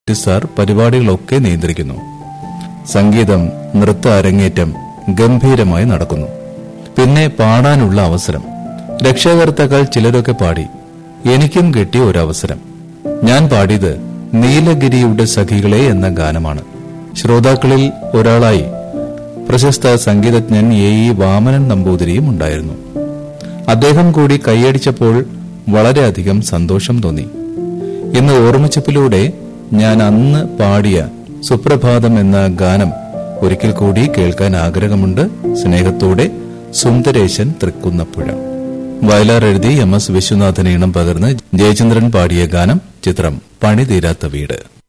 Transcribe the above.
sir പരിപാടികളൊക്കെ നിയന്ത്രിക്കുന്നു സംഗീതം നൃത്ത അരങ്ങേറ്റം ഗംഭീരമായി നടക്കുന്നു പിന്നെ പാടാനുള്ള അവസരം രക്ഷകർത്താക്കൾ ചിലരൊക്കെ പാടി എനിക്കും കിട്ടിയ ഒരു അവസരം ഞാൻ പാടിയത് നീലഗിരിയുടെ സഖികളെ എന്ന ഗാനമാണ് ശ്രോതാക്കളിൽ ഒരാളായി പ്രശസ്ത സംഗീതജ്ഞൻ എ ഇ വാമനൻ നമ്പൂതിരിയും ഉണ്ടായിരുന്നു അദ്ദേഹം കൂടി കൈയടിച്ചപ്പോൾ വളരെയധികം സന്തോഷം തോന്നി ഇന്ന് ഓർമ്മിച്ചപ്പിലൂടെ ഞാൻ അന്ന് പാടിയ സുപ്രഭാതം എന്ന ഗാനം ഒരിക്കൽ കൂടി കേൾക്കാൻ ആഗ്രഹമുണ്ട് സ്നേഹത്തോടെ സുന്ദരേശൻ തൃക്കുന്നപ്പുഴ വയലാർ എഴുതി എം എസ് വിശ്വനാഥന് ഇണം പകർന്ന് ജയചന്ദ്രൻ പാടിയ ഗാനം ചിത്രം പണിതീരാത്ത വീട്